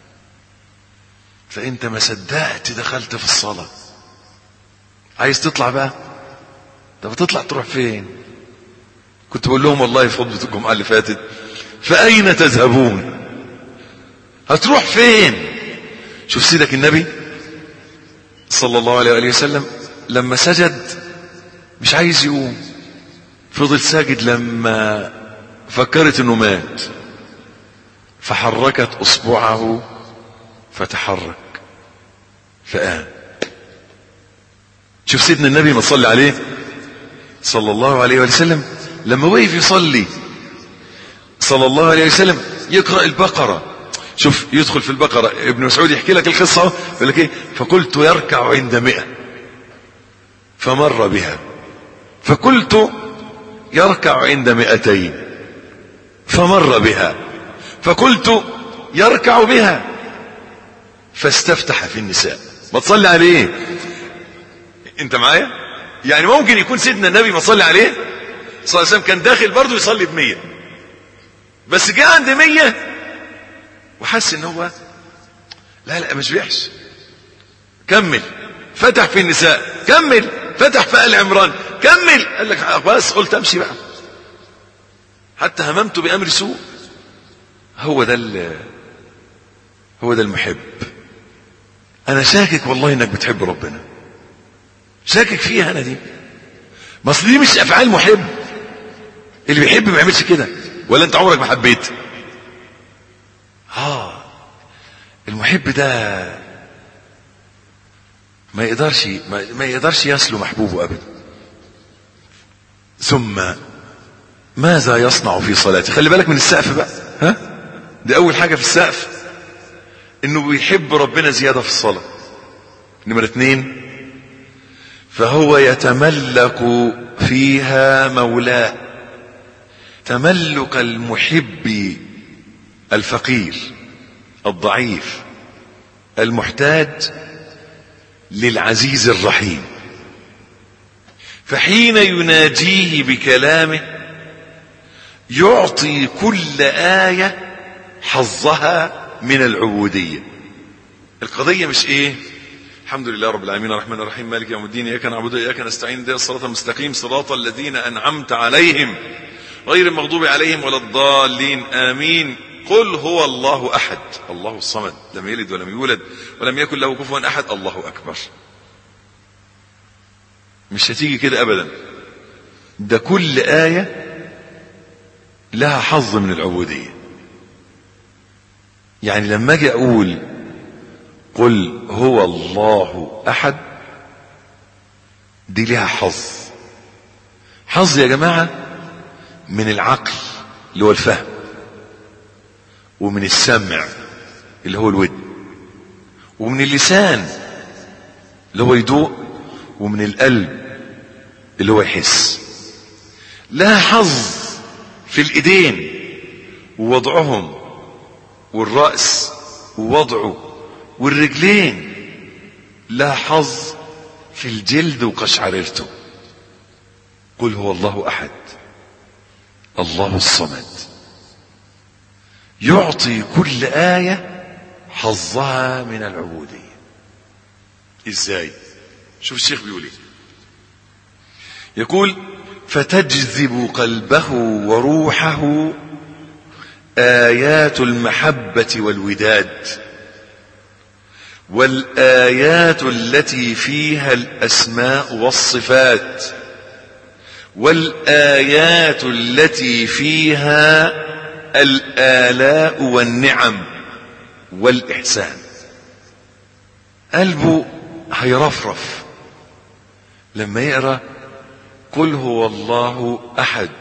فانت ما صدقت دخلت في الصلاة عايز تطلع بقى طب تطلع تروح فين كنت بقول لهم والله في خطبة الجمعة اللي فاتت فأين تذهبون هتروح فين شوف سيدك النبي صلى الله عليه وآله وسلم لما سجد مش عايز يقوم فضل ساجد لما فكرت انه مات فحركت اصبعه فتحرك فقام شوف سيدنا النبي ما صلي عليه صلى الله عليه وسلم لما وقف يصلي صلى الله عليه وسلم يقرأ البقرة شوف يدخل في البقرة ابن مسعود يحكي لك القصة يقول لك ايه فقلت يركع عند مئة فمر بها فقلت يركع عند مئتين فمر بها فقلت يركع بها فاستفتح في النساء ما تصلي عليه انت معايا يعني ممكن يكون سيدنا النبي ما صلي عليه صلى الله عليه وسلم كان داخل برضه يصلي بمية بس جه عند مية وحس ان هو لا لا مش بيحش كمل فتح في النساء كمل فتح في آل عمران كمل قال لك بس قلت امشي بقى حتى هممت بأمر سوء هو ده هو ده المحب انا شاكك والله انك بتحب ربنا شاكك فيها انا دي ما اصل دي مش افعال محب اللي بيحب ما يعملش كده ولا انت عمرك ما حبيت اه المحب ده ما يقدرش ما, ما يقدرش يسلو محبوبه ابدا ثم ماذا يصنع في صلاته خلي بالك من السقف بقى ها دي اول حاجه في السقف انه بيحب ربنا زياده في الصلاه نمره اتنين فهو يتملك فيها مولاه تملك المحب الفقير الضعيف المحتاج للعزيز الرحيم فحين يناجيه بكلامه يعطي كل آية حظها من العبودية القضية مش ايه الحمد لله رب العالمين الرحمن الرحيم مالك يوم الدين اياك نعبد واياك نستعين اهدنا الصراط المستقيم صراط الذين انعمت عليهم غير المغضوب عليهم ولا الضالين امين قل هو الله احد الله الصمد لم يلد ولم يولد ولم يكن له كفوا احد الله اكبر مش هتيجي كده ابدا ده كل ايه لها حظ من العبوديه يعني لما اجي اقول قل هو الله احد دي لها حظ حظ يا جماعه من العقل اللي هو الفهم ومن السمع اللي هو الود ومن اللسان اللي هو يدوق ومن القلب اللي هو يحس لها حظ في الايدين ووضعهم والرأس ووضعه والرجلين لها حظ في الجلد وقشعريرته قل هو الله احد الله الصمد يعطي كل آية حظها من العبودية ازاي شوف الشيخ بيقول ايه يقول فتجذب قلبه وروحه آيات المحبة والوداد والآيات التي فيها الأسماء والصفات والآيات التي فيها الآلاء والنعم والإحسان قلبه هيرفرف لما يقرأ قل هو الله أحد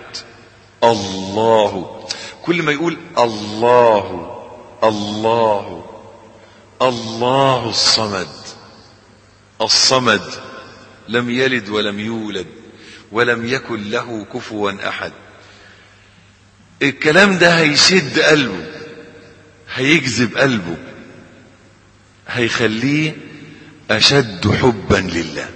الله كل ما يقول الله الله الله الصمد الصمد لم يلد ولم يولد ولم يكن له كفوا احد الكلام ده هيشد قلبه هيجذب قلبه هيخليه اشد حبا لله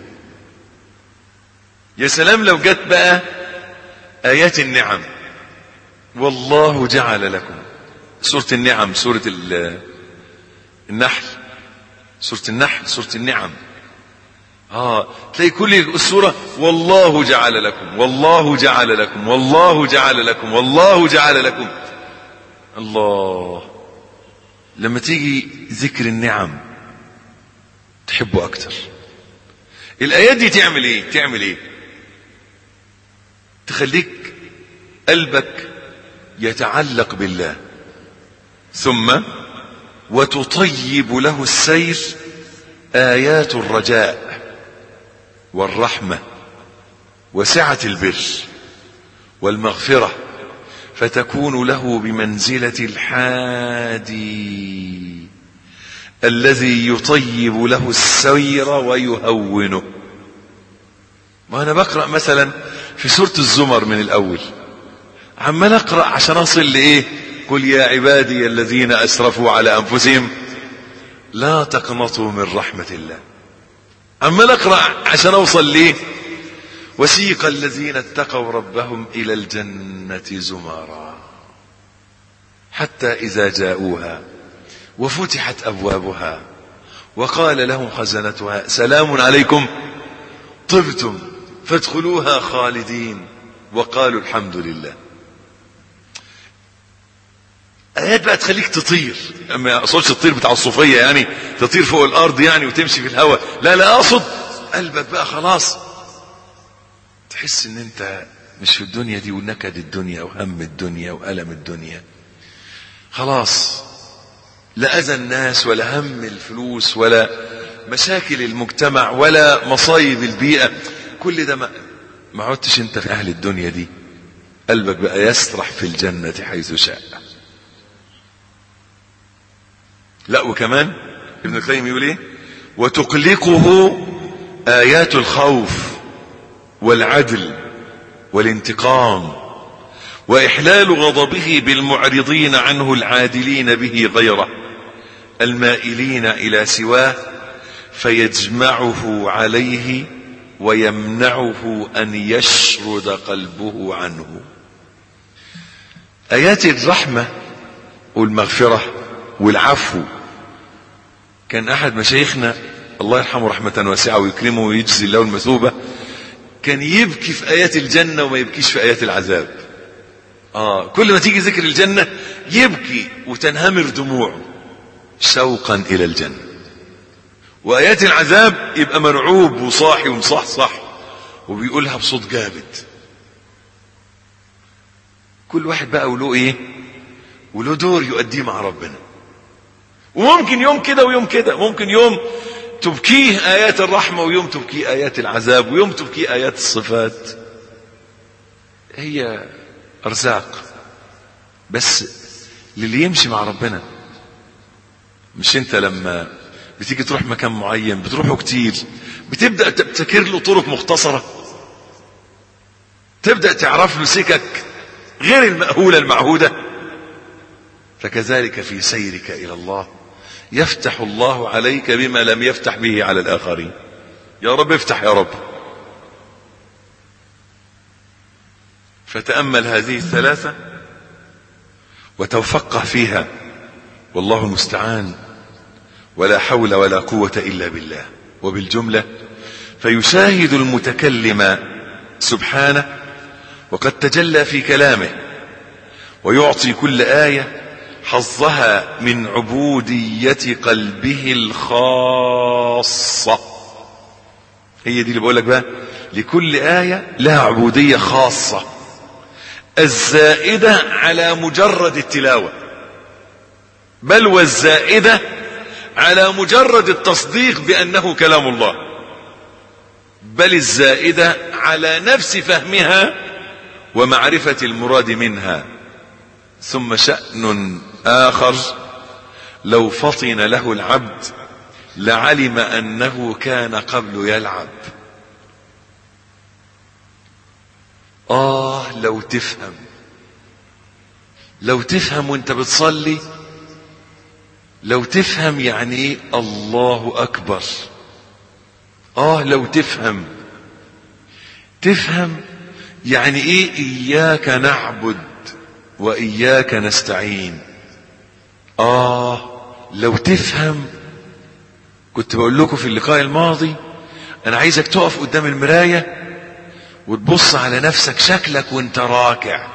يا سلام لو جت بقى ايات النعم والله جعل لكم سورة النعم سورة النحل سورة النحل سورة النعم اه تلاقي كل السورة والله جعل لكم والله جعل لكم والله جعل لكم والله جعل لكم الله لما تيجي ذكر النعم تحبه اكتر الايات دي تعمل ايه تعمل ايه تخليك قلبك يتعلق بالله ثم وتطيب له السير ايات الرجاء والرحمه وسعه البر والمغفره فتكون له بمنزله الحادي الذي يطيب له السير ويهونه وانا بقرا مثلا في سوره الزمر من الاول عمال اقرا عشان اصل لايه قل يا عبادي الذين اسرفوا على انفسهم لا تقنطوا من رحمه الله عمال اقرا عشان اوصل ليه وسيق الذين اتقوا ربهم الى الجنه زمرا حتى إذا جاءوها وفتحت أبوابها وقال لهم خزنتها سلام عليكم طبتم فادخلوها خالدين وقالوا الحمد لله آيات بقى تخليك تطير ما أقصدش الطير بتاع الصوفية يعني تطير فوق الأرض يعني وتمشي في الهواء لا لا أقصد قلبك بقى خلاص تحس ان انت مش في الدنيا دي ونكد الدنيا وهم الدنيا وألم الدنيا خلاص لا أذى الناس ولا هم الفلوس ولا مشاكل المجتمع ولا مصايب البيئة كل ده ما, ما عدتش انت في أهل الدنيا دي قلبك بقى يسرح في الجنة حيث شاء لا وكمان ابن القيم يقول ايه وتقلقه آيات الخوف والعدل والانتقام وإحلال غضبه بالمعرضين عنه العادلين به غيره المائلين إلى سواه فيجمعه عليه ويمنعه أن يشرد قلبه عنه آيات الرحمة والمغفرة والعفو كان أحد مشايخنا الله يرحمه رحمة واسعة ويكرمه ويجزي الله المثوبة كان يبكي في آيات الجنة وما يبكيش في آيات العذاب آه كل ما تيجي ذكر الجنة يبكي وتنهمر دموعه شوقا إلى الجنة وآيات العذاب يبقى مرعوب وصاحي ومصحصح وبيقولها بصوت جامد كل واحد بقى وله ايه وله دور يؤديه مع ربنا وممكن يوم كده ويوم كده ممكن يوم تبكيه آيات الرحمة ويوم تبكيه آيات العذاب ويوم تبكيه آيات الصفات هي أرزاق بس للي يمشي مع ربنا مش انت لما بتيجي تروح مكان معين بتروحه كتير بتبدأ تبتكر له طرق مختصرة تبدأ تعرف له سكك غير المأهولة المعهودة فكذلك في سيرك إلى الله يفتح الله عليك بما لم يفتح به على الآخرين يا رب افتح يا رب فتأمل هذه الثلاثة وتفقه فيها والله المستعان ولا حول ولا قوة إلا بالله وبالجملة فيشاهد المتكلم سبحانه وقد تجلى في كلامه ويعطي كل آية حظها من عبودية قلبه الخاصة هي دي اللي بقول لك بقى لكل آية لها عبودية خاصة الزائدة على مجرد التلاوة بل والزائدة على مجرد التصديق بأنه كلام الله بل الزائدة على نفس فهمها ومعرفة المراد منها ثم شأن آخر لو فطن له العبد لعلم أنه كان قبل يلعب آه لو تفهم لو تفهم وانت بتصلي لو تفهم يعني ايه الله أكبر آه لو تفهم تفهم يعني ايه إياك نعبد وإياك نستعين آه لو تفهم كنت بقول لكم في اللقاء الماضي أنا عايزك تقف قدام المراية وتبص على نفسك شكلك وانت راكع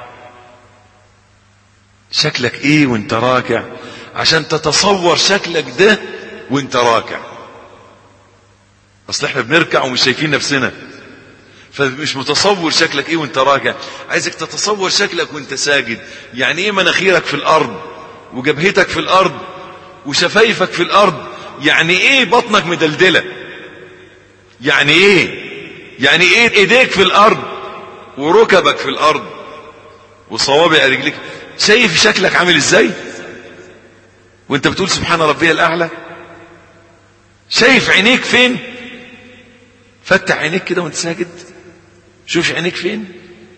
شكلك ايه وانت راكع عشان تتصور شكلك ده وانت راكع اصل احنا بنركع ومش شايفين نفسنا فمش متصور شكلك ايه وانت راكع عايزك تتصور شكلك وانت ساجد يعني ايه مناخيرك في الارض وجبهتك في الارض وشفايفك في الارض يعني ايه بطنك مدلدلة يعني ايه يعني ايه ايديك في الارض وركبك في الارض وصوابع رجليك شايف شكلك عامل ازاي وانت بتقول سبحان ربي الاعلى شايف عينيك فين فتح عينيك كده وانت ساجد شوف عينيك فين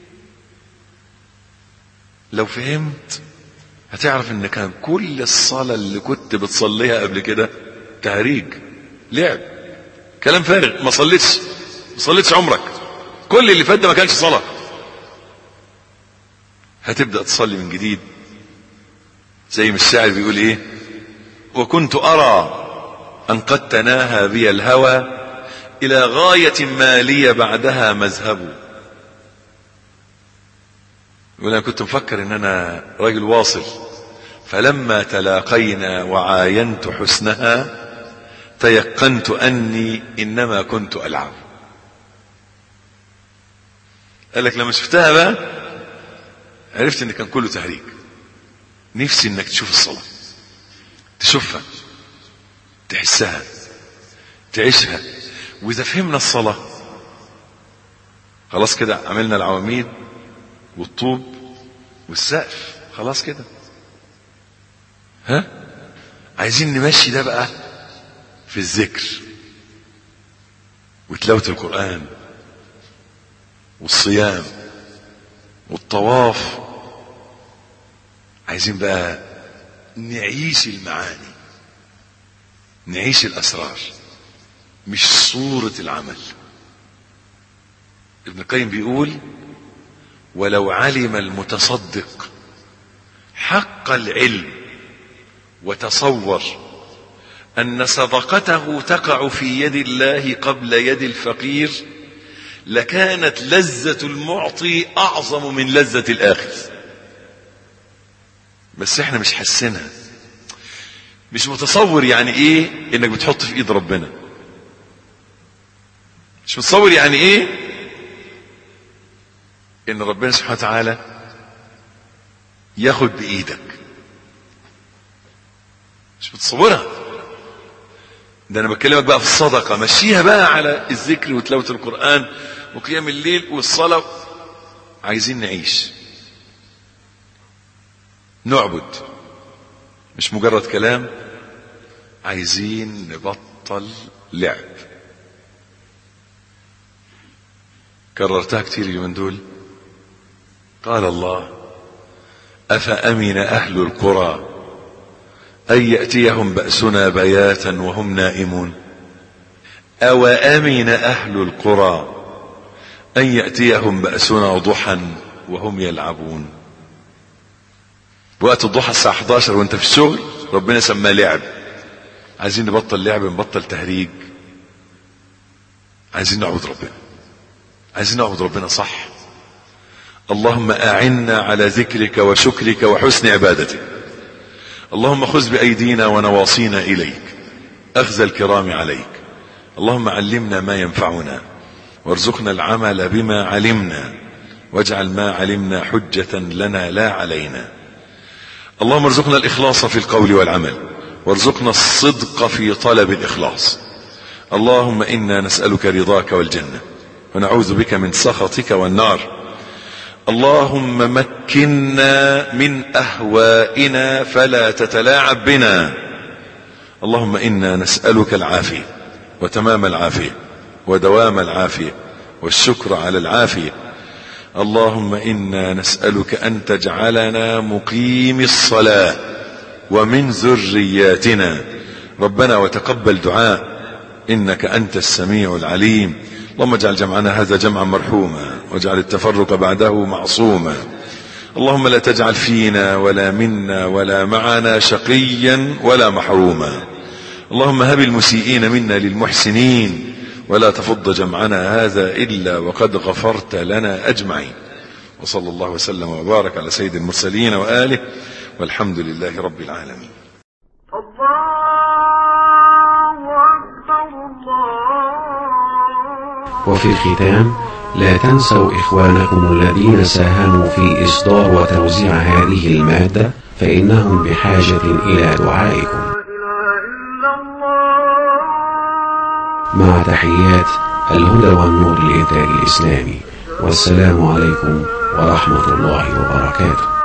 لو فهمت هتعرف ان كان كل الصلاة اللي كنت بتصليها قبل كده تهريج لعب كلام فارغ ما صليتش ما صليتش عمرك كل اللي فات ده ما كانش صلاة هتبدأ تصلي من جديد زي ما الشاعر بيقول ايه وكنت ارى ان قد تناهى بي الهوى الى غاية ما لي بعدها مذهب يقول انا كنت مفكر ان انا راجل واصل فلما تلاقينا وعاينت حسنها تيقنت اني انما كنت العب قال لك لما شفتها بقى عرفت ان كان كله تهريج نفسي انك تشوف الصلاة تشوفها تحسها تعيشها واذا فهمنا الصلاة خلاص كده عملنا العواميد والطوب والسقف خلاص كده ها عايزين نمشي ده بقى في الذكر وتلاوة القرآن والصيام والطواف عايزين بقى نعيش المعاني نعيش الأسرار مش صورة العمل ابن القيم بيقول ولو علم المتصدق حق العلم وتصور أن صدقته تقع في يد الله قبل يد الفقير لكانت لذة المعطي أعظم من لذة الآخذ بس احنا مش حاسينها مش متصور يعني ايه انك بتحط في ايد ربنا مش متصور يعني ايه ان ربنا سبحانه وتعالى ياخد بايدك مش متصورها ده انا بكلمك بقى في الصدقة مشيها بقى على الذكر وتلاوة القرآن وقيام الليل والصلاة عايزين نعيش نعبد مش مجرد كلام عايزين نبطل لعب كررتها كتير اليومين دول قال الله أفأمن أهل القرى أن يأتيهم بأسنا بياتا وهم نائمون أو أمن أهل القرى أن يأتيهم بأسنا ضحى وهم يلعبون وقت الضحى الساعة 11 وانت في الشغل ربنا سماه لعب عايزين نبطل لعب نبطل تهريج عايزين نعبد ربنا عايزين نعبد ربنا صح اللهم أعنا على ذكرك وشكرك وحسن عبادتك اللهم خذ بأيدينا ونواصينا إليك أخذ الكرام عليك اللهم علمنا ما ينفعنا وارزقنا العمل بما علمنا واجعل ما علمنا حجة لنا لا علينا اللهم ارزقنا الإخلاص في القول والعمل وارزقنا الصدق في طلب الإخلاص اللهم إنا نسألك رضاك والجنة ونعوذ بك من سخطك والنار اللهم مكنا من أهوائنا فلا تتلاعب بنا اللهم إنا نسألك العافية وتمام العافية ودوام العافية والشكر على العافية اللهم إنا نسألك أن تجعلنا مقيم الصلاة ومن ذرياتنا ربنا وتقبل دعاء إنك أنت السميع العليم اللهم اجعل جمعنا هذا جمعا مرحوما واجعل التفرق بعده معصوما اللهم لا تجعل فينا ولا منا ولا معنا شقيا ولا محروما اللهم هب المسيئين منا للمحسنين ولا تفض جمعنا هذا إلا وقد غفرت لنا أجمعين وصلى الله وسلم وبارك على سيد المرسلين وآله والحمد لله رب العالمين وفي الختام لا تنسوا إخوانكم الذين ساهموا في إصدار وتوزيع هذه المادة فإنهم بحاجة إلى دعائكم مع تحيات الهدى والنور للإنتاج الإسلامي والسلام عليكم ورحمة الله وبركاته